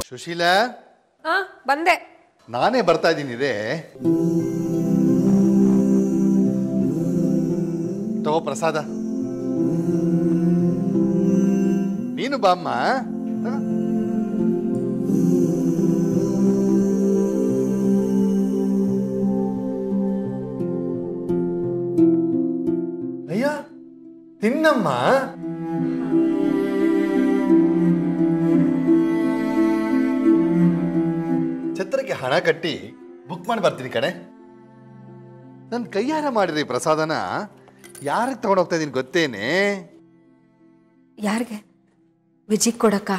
ಸುಶೀಲಾ ಆ ಬಂದೆ ನಾನೇ ಬರ್ತಾ ಇದ್ದೀನಿ ರೇ ತಗೋ ಪ್ರಸಾದ ನೀನು ಬಾಮ್ಮ ತಗೋ. ಅಯ್ಯ ತಿನ್ನಮ್ಮ ಛತ್ರಕ್ಕೆ ಹಣ ಕಟ್ಟಿ ಬುಕ್ ಮಾಡಿ ಬರ್ತೀನಿ ಕಣೆ ನನ್ನ ಕೈಯಾರ ಮಾಡಿರಿ ಪ್ರಸಾದನ ಯಾರಿಗೆ ತಗೊಂಡು ಹೋಗ್ತಾ ಇದ್ದೀನಿ ಗೊತ್ತೇನೆ ಯಾರಿಗೆ ವಿಜಿಗ್ ಕೊಡಕ್ಕ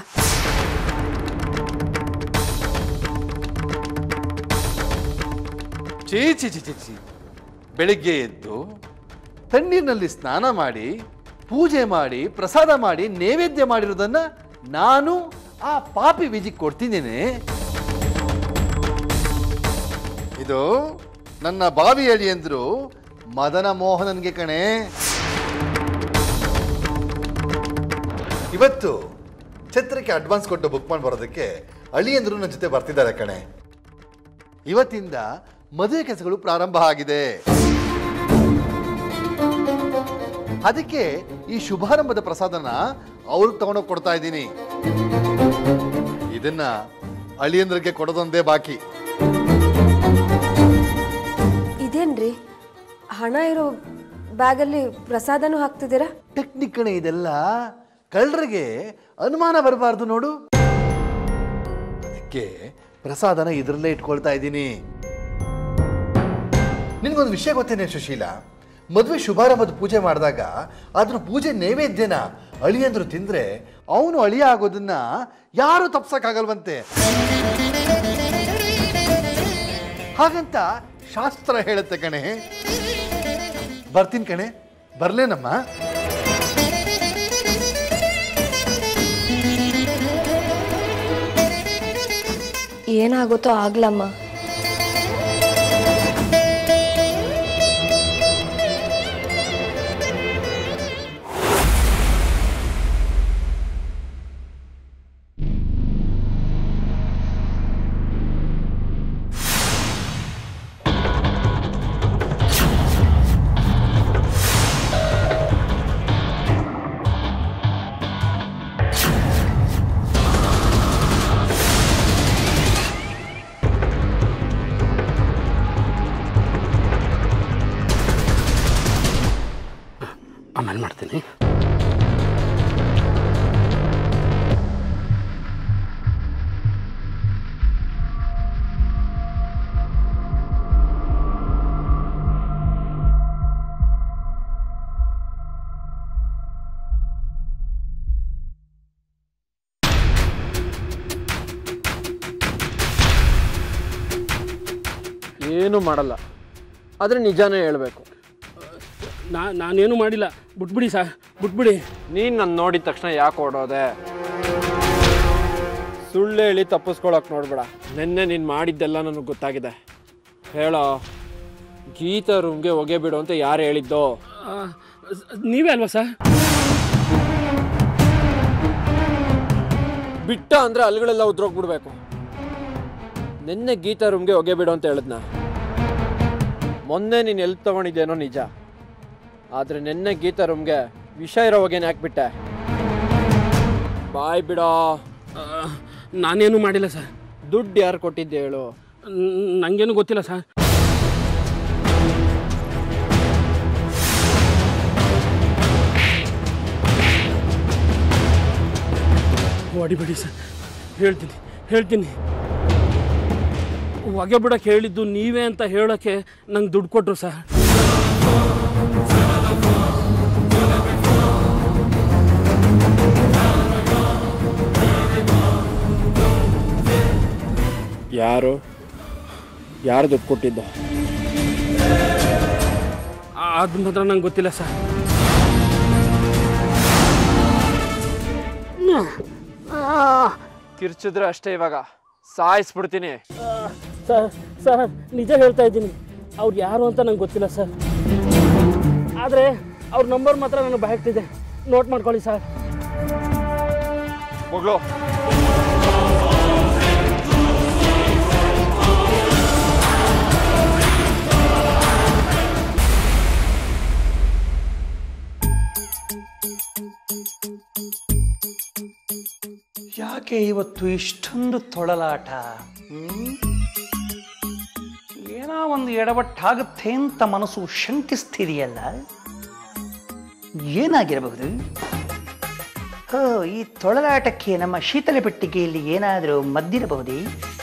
ಚೀ ಚಿ ಚಿ ಚಿ ಚಿ ಬೆಳಿಗ್ಗೆ ಎದ್ದು ತಣ್ಣೀರಿನಲ್ಲಿ ಸ್ನಾನ ಮಾಡಿ ಪೂಜೆ ಮಾಡಿ ಪ್ರಸಾದ ಮಾಡಿ ನೈವೇದ್ಯ ಮಾಡಿರೋದನ್ನ ನಾನು ಆ ಪಾಪಿ ವಿಜಿಗೆ ಕೊಡ್ತಿದ್ದೇನೆ ಇದು ನನ್ನ ಬಾವಿ ಅಳಿ ಅಂದ್ರು ಮದನ ಮೋಹನನ್ಗೆ ಕಣೆ ಇವತ್ತು ಛತ್ರಕ್ಕೆ ಅಡ್ವಾನ್ಸ್ ಕೊಟ್ಟು ಬುಕ್ ಮಾಡಿ ಬರೋದಕ್ಕೆ ಅಳಿಯಂದ್ರು ನನ್ನ ಜೊತೆ ಬರ್ತಿದ್ದಾರೆ ಕಣೆ ಇವತ್ತಿಂದ ಮದುವೆ ಕೆಲಸಗಳು ಪ್ರಾರಂಭ ಆಗಿದೆ ಅದಕ್ಕೆ ಈ ಶುಭಾರಂಭದ ಪ್ರಸಾದನ ಅವ್ರಿಗೆ ತಗೊಂಡೋಗಿ ಕೊಡ್ತಾ ಇದ್ದೀನಿ ಇದನ್ನ ಅಳಿಯಂದ್ರಿಗೆ ಕೊಡೋದೊಂದೇ ಬಾಕಿ ಇದೇನ್ರಿ ಹಣ ಇರೋ ಬ್ಯಾಗಲ್ಲಿ ಪ್ರಸಾದನೂ ಹಾಕ್ತಿದ್ದೀರಾ ಟೆಕ್ನಿಕ್ ಕಣೆ ಇದೆಲ್ಲ ಕಳ್ಳರಿಗೆ ಅನುಮಾನ ಬರಬಾರ್ದು ನೋಡು ಅದಕ್ಕೆ ಪ್ರಸಾದನ ಇದರಲ್ಲೇ ಇಟ್ಕೊಳ್ತಾ ಇದ್ದೀನಿ ನಿನ್ಗೊಂದು ವಿಷಯ ಗೊತ್ತೇನೆ ಸುಶೀಲ ಮದುವೆ ಶುಭಾರಂಭದ ಪೂಜೆ ಮಾಡಿದಾಗ ಅದ್ರ ಪೂಜೆ ನೈವೇದ್ಯನ ಅಳಿಯಂದ್ರು ತಿಂದ್ರೆ ಅವನು ಅಳಿಯ ಆಗೋದನ್ನ ಯಾರು ತಪ್ಸಕ್ಕಾಗಲ್ವಂತೆ ಹಾಗಂತ ಶಾಸ್ತ್ರ ಹೇಳುತ್ತೆ ಕಣೆ ಬರ್ತೀನಿ ಕಣೆ ಬರ್ಲೇನಮ್ಮ ಏನಾಗುತ್ತೋ ಆಗ್ಲಮ್ಮ ಆಮೇಲೆ ಮಾಡ್ತೀನಿ ಏನು ಮಾಡಲ್ಲ ಆದರೆ ನಿಜಾನೇ ಹೇಳಬೇಕು ನಾ ನಾನೇನು ಮಾಡಿಲ್ಲ ಬಿಟ್ಬಿಡಿ ಸರ್ ಬಿಟ್ಬಿಡಿ ನೀನು ನನ್ನ ನೋಡಿದ ತಕ್ಷಣ ಯಾಕೆ ಓಡೋದೆ ಸುಳ್ಳು ಹೇಳಿ ತಪ್ಪಿಸ್ಕೊಳಕ್ ನೋಡ್ಬೇಡ ನಿನ್ನೆ ನೀನು ಮಾಡಿದ್ದೆಲ್ಲ ನನಗೆ ಗೊತ್ತಾಗಿದೆ ಹೇಳೋ ಗೀತಾ ರೂಮ್ಗೆ ಹೊಗೆ ಬಿಡು ಅಂತ ಯಾರು ಹೇಳಿದ್ದೋ ಆ, ಸ್- ನೀವೇ ಅಲ್ವಾ ಸರ್ ಬಿಟ್ಟ ಅಂದರೆ ಅಲ್ಲಿಗಳೆಲ್ಲ ಉದ್ರೋಗ್ಬಿಡ್ಬೇಕು ನಿನ್ನೆ ಗೀತಾ ರೂಮ್ಗೆ ಹೊಗೆ ಬಿಡು ಅಂತ ಹೇಳಿದ್ನ ಮೊನ್ನೆ ನೀನು ಎಲ್ಲಿ ತಗೊಂಡಿದ್ದೇನೋ ನಿಜ ಆದರೆ ನಿನ್ನೆ ಗೀತಾ ರೂಮ್ಗೆ ವಿಷ ಇರೋ ಹೊಗೆನ ಹಾಕ್ಬಿಟ್ಟೆ ಬಾಯ್ ಬಿಡೋ ಆ, ನಾನೇನು ಮಾಡಿಲ್ಲ ಸರ್ ದುಡ್ಡು ಯಾರು ಕೊಟ್ಟಿದ್ದೆ ಹೇಳು ನ್- ನಂಗೇನು ಗೊತ್ತಿಲ್ಲ ಸರ್ ಹೊಡಿಬೇಡಿ ಸರ್ ಹೇಳ್ತೀನಿ ಹೇಳ್ತೀನಿ ಹೊಗೆ ಬಿಡಕ್ಕೆ ಹೇಳಿದ್ದು ನೀವೇ ಅಂತ ಹೇಳೋಕ್ಕೆ ನಂಗೆ ದುಡ್ಡು ಕೊಟ್ಟರು ಸರ್ ಯಾರು ಯಾರು ದುಡ್ಡು ಕೊಟ್ಟಿದ್ದು ಅದು ಮಾತ್ರ ನಂಗೆ ಗೊತ್ತಿಲ್ಲ ಸರ್ ಕಿರ್ಚಿದ್ರೆ ಅಷ್ಟೇ ಇವಾಗ ಸಾಯಿಸ್ಬಿಡ್ತೀನಿ ಸರ್ ಸರ್ ನಿಜ ಹೇಳ್ತಾ ಇದ್ದೀನಿ ಅವ್ರು ಯಾರು ಅಂತ ನಂಗೆ ಗೊತ್ತಿಲ್ಲ ಸರ್ ಆದರೆ ಅವ್ರ ನಂಬರ್ ಮಾತ್ರ ನನಗೆ ಬಾಯ್ತಿದೆ ನೋಟ್ ಮಾಡ್ಕೊಳ್ಳಿ ಸರ್ ಮಗಳು ಯಾಕೆ ಇವತ್ತು ಇಷ್ಟೊಂದು ತೊಳಲಾಟ ಹ್ಮ್? ಏನೋ ಒಂದು ಎಡವಟ್ಟಾಗುತ್ತೆ ಅಂತ ಮನಸ್ಸು ಶಂಕಿಸ್ತಿದೆಯಲ್ಲ ಏನಾಗಿರಬಹುದು ಓ ಈ ತೊಳಲಾಟಕ್ಕೆ ನಮ್ಮ ಶೀತಲ ಪೆಟ್ಟಿಗೆಯಲ್ಲಿ ಏನಾದರೂ ಮದ್ದಿರಬಹುದೇ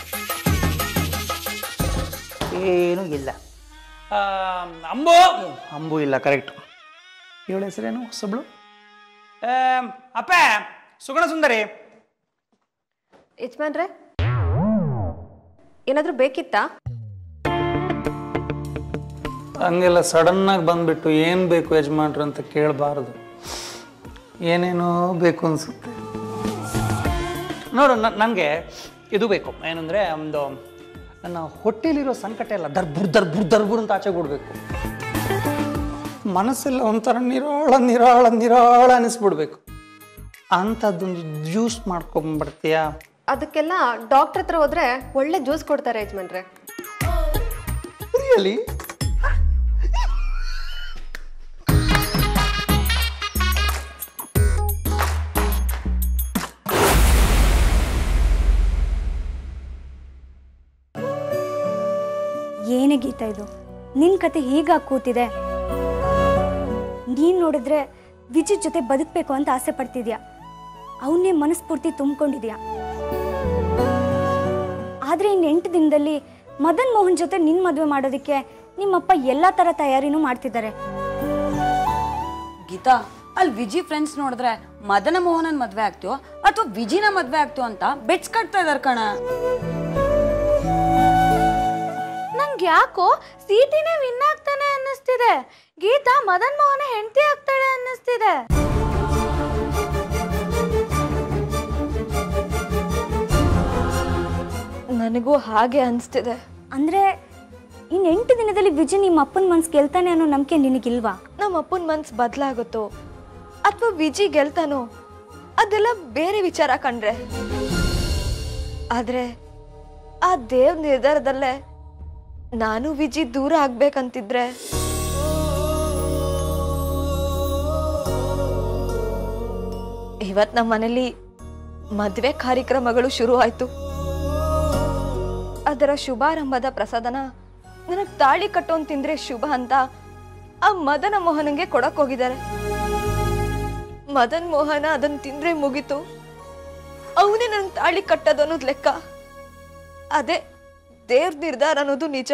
ಏನೂ ಇಲ್ಲ ಆ, ಅಂಬು ಅಂಬು ಇಲ್ಲ ಕರೆಕ್ಟ್ ಇವಳ ಹೆಸರೇನು ಹೊಸಬ್ಳು ಆಮ್, ಅಪ್ಪ ಸುಗುಣ ಸುಂದರಿ ಯಜಮಾನ್ರೆ ಏನಾದರೂ ಬೇಕಿತ್ತಾ ಹಂಗೆಲ್ಲ ಸಡನ್ನಾಗಿ ಬಂದ್ಬಿಟ್ಟು ಏನು ಬೇಕು ಯಜಮಾನ್ರು ಅಂತ ಕೇಳಬಾರ್ದು ಏನೇನೋ ಬೇಕು ಅನಿಸುತ್ತೆ ನೋಡು ನನಗೆ ಇದು ಬೇಕು ಏನಂದರೆ ಒಂದು ನನ್ನ ಹೊಟ್ಟೆಲಿರೋ ಸಂಕಟ ಎಲ್ಲ ದರ್ಬುರ್ ದರ್ಬುರ್ ದರ್ಬುರ್ ಅಂತ ಆಚೆ ಕೊಡಬೇಕು ಮನಸ್ಸೆಲ್ಲ ಒಂಥರ ನಿರಾಳ ನಿರಾಳ ನಿರಾಳ ಅನಿಸ್ಬಿಡ್ಬೇಕು ಅಂಥದ್ದೊಂದು ಜ್ಯೂಸ್ ಮಾಡ್ಕೊಂಬರ್ತೀಯಾ ಅದಕ್ಕೆಲ್ಲ ಡಾಕ್ಟರ್ ಹತ್ರ ಹೋದ್ರೆ ಒಳ್ಳೆ ಜ್ಯೂಸ್ ಕೊಡ್ತಾರೆ ಯಜಮಾನ್ರೆ ರಿಯಲಿ ಏನೇ ಗೀತಾ ಇದು ನಿನ್ನ ಕತೆ ಹೀಗಾಗಿ ಕೂತಿದೆ ನೀನು ನೋಡಿದ್ರೆ ವಿಜಿತ್ ಜೊತೆ ಬದುಕಬೇಕು ಅಂತ ಆಸೆ ಪಡ್ತಿದ್ಯಾ ಅವನ್ನೇ ಮನಸ್ಫೂರ್ತಿ ತುಂಬಿಕೊಂಡಿದ್ಯಾ ಆದರೆ ಇನ್ನು ಎಂಟು ದಿನದಲ್ಲಿ ಮದನ್ ಮೋಹನ್ ಜೊತೆ ನಿನ್ನ ಮದುವೆ ಮಾಡೋದಕ್ಕೆ ನಿಮ್ಮಪ್ಪ ಎಲ್ಲ ಥರ ತಯಾರಿನೂ ಮಾಡ್ತಿದ್ದಾರೆ ಗೀತಾ ಅಲ್ಲಿ ವಿಜಿ ಫ್ರೆಂಡ್ಸ್ ನೋಡಿದ್ರೆ ಮದನ ಮೋಹನನ್ ಮದ್ವೆ ಆಗ್ತೀವೋ ಅಥವಾ ವಿಜಿನ ಮದ್ವೆ ಆಗ್ತೀವೋ ಅಂತ ಬೆಟ್ಸ್ ಕಟ್ತಾ ಇದಾರೆ ಕಣ ನಂಗೆ ಯಾಕೋ ಸಿಟಿನೇ ವಿನ್ ಆಗ್ತಾನೆ ಅನ್ನಿಸ್ತಿದೆ ಗೀತಾ ಮದನ್ ಮೋಹನ ಹೆಂಡತಿ ಆಗ್ತಾಳೆ ಅನ್ನಿಸ್ತಿದೆ ನನಗೂ ಹಾಗೆ ಅನಿಸ್ತಿದೆ ಅಂದರೆ ಇನ್ನು ಎಂಟು ದಿನದಲ್ಲಿ ವಿಜಯ್ ನಿಮ್ಮ ಅಪ್ಪನ ಮನ್ಸು ಗೆಲ್ತಾನೆ ಅನ್ನೋ ನಂಬಿಕೆ ನಿನಗಿಲ್ವಾ ನಮ್ಮ ಅಪ್ಪನ ಮನ್ಸು ಬದಲಾಗುತ್ತೋ ಅಥವಾ ವಿಜಿ ಗೆಲ್ತಾನೋ ಅದೆಲ್ಲ ಬೇರೆ ವಿಚಾರ ಕಂಡ್ರೆ ಆದ್ರೆ ಆ ದೇವ್ ನಿರ್ಧಾರದಲ್ಲೇ ನಾನು ವಿಜಿ ದೂರ ಆಗ್ಬೇಕಂತಿದ್ರೆ ಇವತ್ ನಮ್ಮ ಮನೇಲಿ ಮದುವೆ ಕಾರ್ಯಕ್ರಮಗಳು ಶುರು ಆಯ್ತು ಅದರ ಶುಭಾರಂಭದ ಪ್ರಸಾದನ ನನಗ್ ತಾಳಿ ಕಟ್ಟೋನ್ ತಿಂದ್ರೆ ಶುಭ ಅಂತ ಆ ಮದನ ಮೋಹನಂಗೆ ಕೊಡಕ್ ಹೋಗಿದ್ದಾರೆ ಮದನ್ ಮೋಹನ ಅದನ್ನ ತಿಂದ್ರೆ ಮುಗೀತು ಅವನೇ ನನ್ ತಾಳಿ ಕಟ್ಟೋದು ಅನ್ನೋದು ಲೆಕ್ಕ ಅದೇ ದೇವ್ರ ನಿರ್ಧಾರ ಅನ್ನೋದು ನಿಜ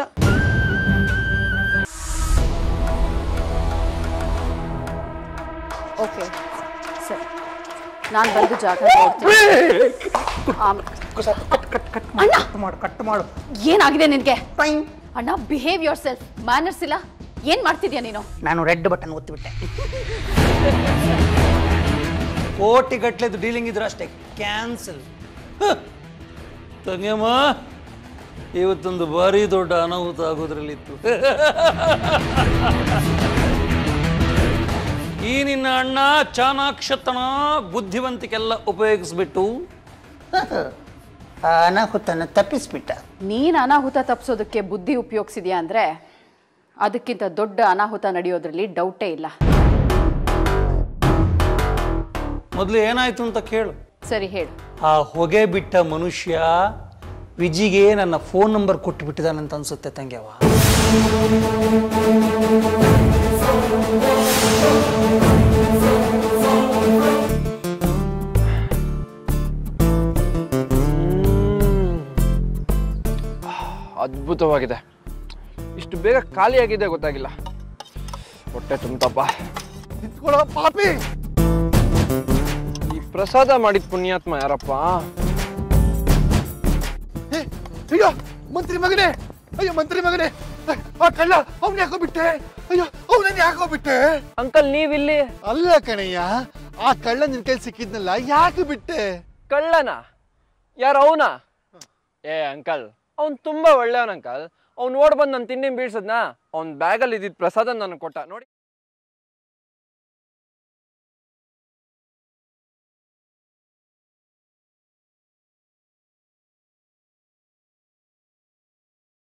ಓಕೆ ಸರಿ ನಾನು ಬಂದು ಜಾಗ ನೋಡ್ತೀನಿ ಆಮ್- ಅಣ್ಣ ಮಾಡು ಕಟ್ ಮಾಡು ಏನಾಗಿದೆ ನಿನಗೆ ಟೈಮ್ ಅಣ್ಣ ಬಿಹೇವ್ ಯೋರ್ ಸೆಲ್ಫ್ ಮ್ಯಾನರ್ಸ್ ಇಲ್ಲ ಏನ್ ಮಾಡ್ತಿದ್ಯಾ ನೀನು ನಾನು ರೆಡ್ ಬಟನ್ ಒತ್ತಿಬಿಟ್ಟೆ ಕೋಟಿ ಗಟ್ಲೆದು ಡೀಲಿಂಗ್ ಇದ್ರೆ ಅಷ್ಟೇ ಕ್ಯಾನ್ಸಲ್ ತಂಗಮ್ಮ ಇವತ್ತೊಂದು ಭಾರಿ ದೊಡ್ಡ ಅನಾಹುತ ಆಗೋದ್ರಲ್ಲಿತ್ತು ಈ ನಿನ್ನ ಅಣ್ಣ ಚಾಣಾಕ್ಷತನ ಬುದ್ಧಿವಂತಿಕೆಲ್ಲ ಉಪಯೋಗಿಸ್ಬಿಟ್ಟು ಅನಾಹುತನ ತಪ್ಪಿಸ್ಬಿಟ್ಟ ನೀನ್ ಅನಾಹುತ ತಪ್ಪಿಸೋದಕ್ಕೆ ಬುದ್ಧಿ ಉಪಯೋಗಿಸಿದ್ಯಾ ಅಂದ್ರೆ ಅದಕ್ಕಿಂತ ದೊಡ್ಡ ಅನಾಹುತ ನಡೆಯೋದ್ರಲ್ಲಿ ಡೌಟೇ ಇಲ್ಲ ಮೊದಲು ಏನಾಯ್ತು ಅಂತ ಕೇಳು ಸರಿ ಹೇಳು ಆ ಹೊಗೆ ಬಿಟ್ಟ ಮನುಷ್ಯ ವಿಜಿಗೆ ನನ್ನ ಫೋನ್ ನಂಬರ್ ಕೊಟ್ಟು ಬಿಟ್ಟಿದ್ದಾನಂತ ಅನ್ಸುತ್ತೆ ತಂಗ್ಯವ ಅದ್ಭುತವಾಗಿದೆ ಇಷ್ಟು ಬೇಗ ಖಾಲಿಯಾಗಿದೆ ಗೊತ್ತಾಗಿಲ್ಲ ಹೊಟ್ಟೆ ತುಂಬತಪ್ಪ ನಿಂತ್ಕೊಳ್ಳೋ ಪಾಪಿ ಈ ಪ್ರಸಾದ ಮಾಡಿದ ಪುಣ್ಯಾತ್ಮ ಯಾರಪ್ಪ ಏ, ಅಯ್ಯೋ ಮಂತ್ರಿ ಮಗನೇ ಅಯ್ಯೋ ಮಂತ್ರಿ ಮಗನೇ ಏ, ಆ ಕಳ್ಳ ಅವ್ನ ಯಾಕೋ ಬಿಟ್ಟೆ ಅಯ್ಯೋ ಅವನನ್ನ ಯಾಕೋ ಬಿಟ್ಟೆ ಅಂಕಲ್ ನೀವಿಲ್ಲಿ ಅಲ್ಲ ಕಣಯ್ಯ ಆ ಕಳ್ಳ ನಿನ್ ಕೈ ಸಿಕ್ಕಿದ್ನಲ್ಲ ಯಾಕೆ ಬಿಟ್ಟೆ ಕಳ್ಳನ ಯಾರು ಅವನ ಏ ಅಂಕಲ್ ಅವ್ನು ತುಂಬಾ ಒಳ್ಳೆಯವನ್ ಅಂಕಲ್ ಅವ್ನು ಓಡ್ ಬಂದು ನನ್ನ ತಿಂಡಿ ಬೀಳ್ಸದ್ನಾ ಅವ್ನ ಬ್ಯಾಗಲ್ಲಿ ಇದ್ದಿದ್ ಪ್ರಸಾದ ನನಗೆ ಕೊಟ್ಟ ನೋಡಿ